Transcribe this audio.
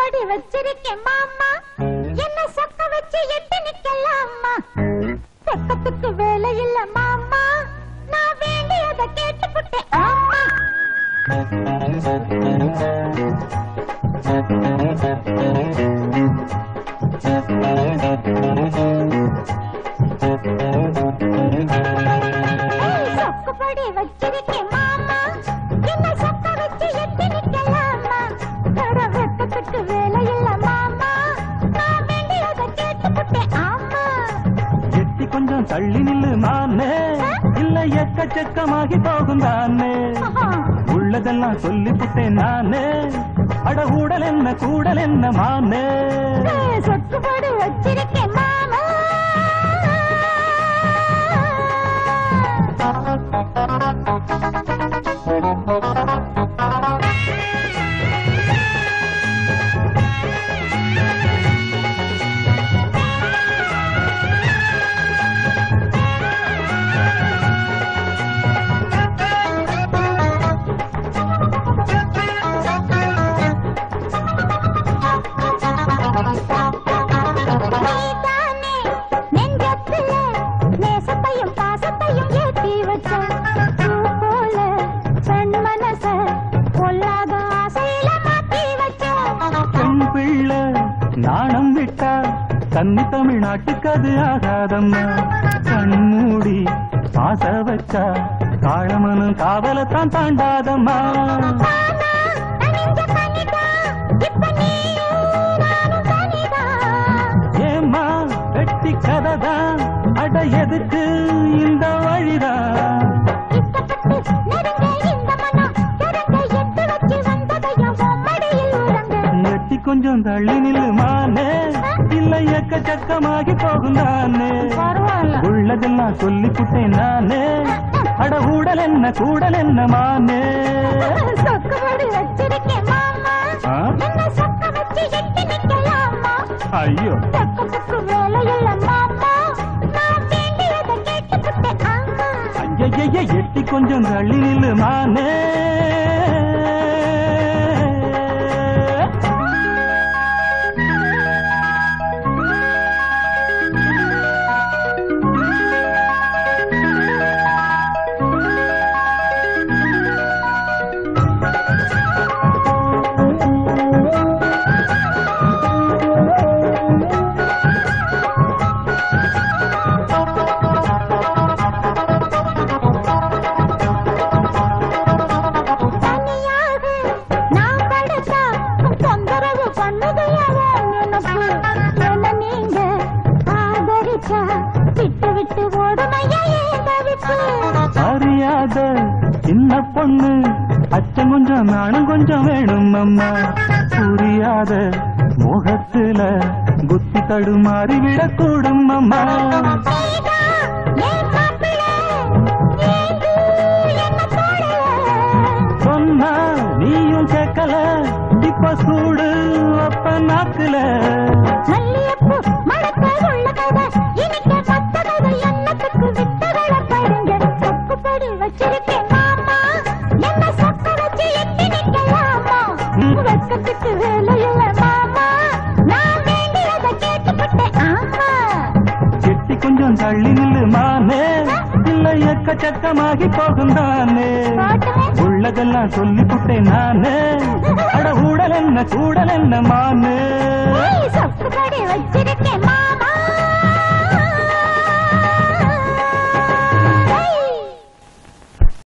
சொக்குப்படி வச்சிருக்கேன் மாமா என்ன சொக்க வச்சு எட்டு நிக்கலாமா சொக்கத்துக்கு வேலை இல்ல மாமா நான் வேண்டியதை கேட்டுப்புட்டேன் ஆமா ஏய், சொக்குப்படி வச்சிருக்கேன் மாமா என்ன சொக்க வச்சு எட்டு நிக்கலாமா தர வெக்கத்துக்கு வேலை இல்ல மாமா நான் வேண்டியதை கேட்டுப்புட்டேன் ஆமா எட்டி கொஞ்சம் தள்ளி நில்லு மானே இல்ல எக்கச்சக்கமாகி போகும் தானே ஆஹா. உள்ளதெல்லாம் சொல்லிப்புட்டேன் நானே அட ஊடல் என்ன கூடல் என்ன மானே ஏய், சொக்குப்படி வச்சிருக்கேன் மாமா நீதானே நெஞ்சத்துல நேசத்தையும் பாசத்தையும் ஏத்தி வச்ச பூ போல பெண் மனச பொல்லாத ஆசையில மாத்தி வச்ச பெண் பிள்ளை நாணம் விட்டா கன்னி தமிழ்நாட்டுக்கு அது ஆகாதம்மா கண்மூடி பாச வச்சா காளமனும் காவலத்தான் தாண்டாதம்மா நானா நனைஞ்ச பனிதா இப்ப நீயும் நானும் தனிதான் ஏம்மா வெட்டி கதைதான் அட எதுக்கு இந்த வழிதான் இஷ்டப்பட்டு நெருங்க இந்த மனம் திறங்க எட்டு வச்சு வந்ததையும் உன் மடியில் உறங்க நெட்டி கொஞ்சம் தள்ளி நில்லுமானே இல்ல எக்கச்சக்கமாகி போகும் தானே பரவாயில்ல உள்ளதெல்லாம் சொல்லிப்புட்டேன் நானே அட ஊடல் என்ன கூடல் என்ன மானே சொக்குபடி வச்சிருக்கேன் மாமா ஆ? என்ன சொக்க வச்சு எட்டி நிக்கலாமா ஐயோ சொக்கத்துக்கு வேலை இல்ல மாமா நான் வேண்டியதை கேட்டுப்புட்டேன் ஆமா ஐயைய எட்டி கொஞ்சம் தள்ளி நில்லுமானே தனியாக நான் படுத்தா தொந்தரவு பண்ணுது எவன் நினப்பு என்ன நீங்க ஆதரிச்சா விட்டு விட்டு ஓடுமையா ஏன் தவிப்பு அறியாத சின்ன பொண்ணு அச்சம் கொஞ்சம் நானும் கொஞ்சம் வேணும் அம்மா புரியாத முகத்துல புத்தி தடுமாறி விடக்கூடும் அம்மா நீதா, என் மாப்பிள்ளை, ஏங்கு என்ன தோழ சொன்னா நீயும் கேட்கல இப்ப சூடு அப்ப நாக்குல மல்லியப்பூ மணக்க உள்ள கதை இனிக்க மத்த கதை எண்ணத்துக்கு வித்தகளை படுங்க சொக்குப்படி வச்சிருக்கேன் மாமா என்ன சொக்க வச்சு எட்டி நிக்கலாமா வெக்கத்துக்கு வேலை இல்ல மாமா நான் வேண்டியதை கேட்டுப்பட்டேன் ஆமா எட்டி கொஞ்சம் தள்ளி நில்லு மானே இல்ல எக்கச்சக்கமாகி போகும் தானே காட்டுமே உள்ளதெல்லாம் சொல்லிப்புட்டேன் நானே அட ஊடல் என்ன கூடல் என்ன மானே ஏய்,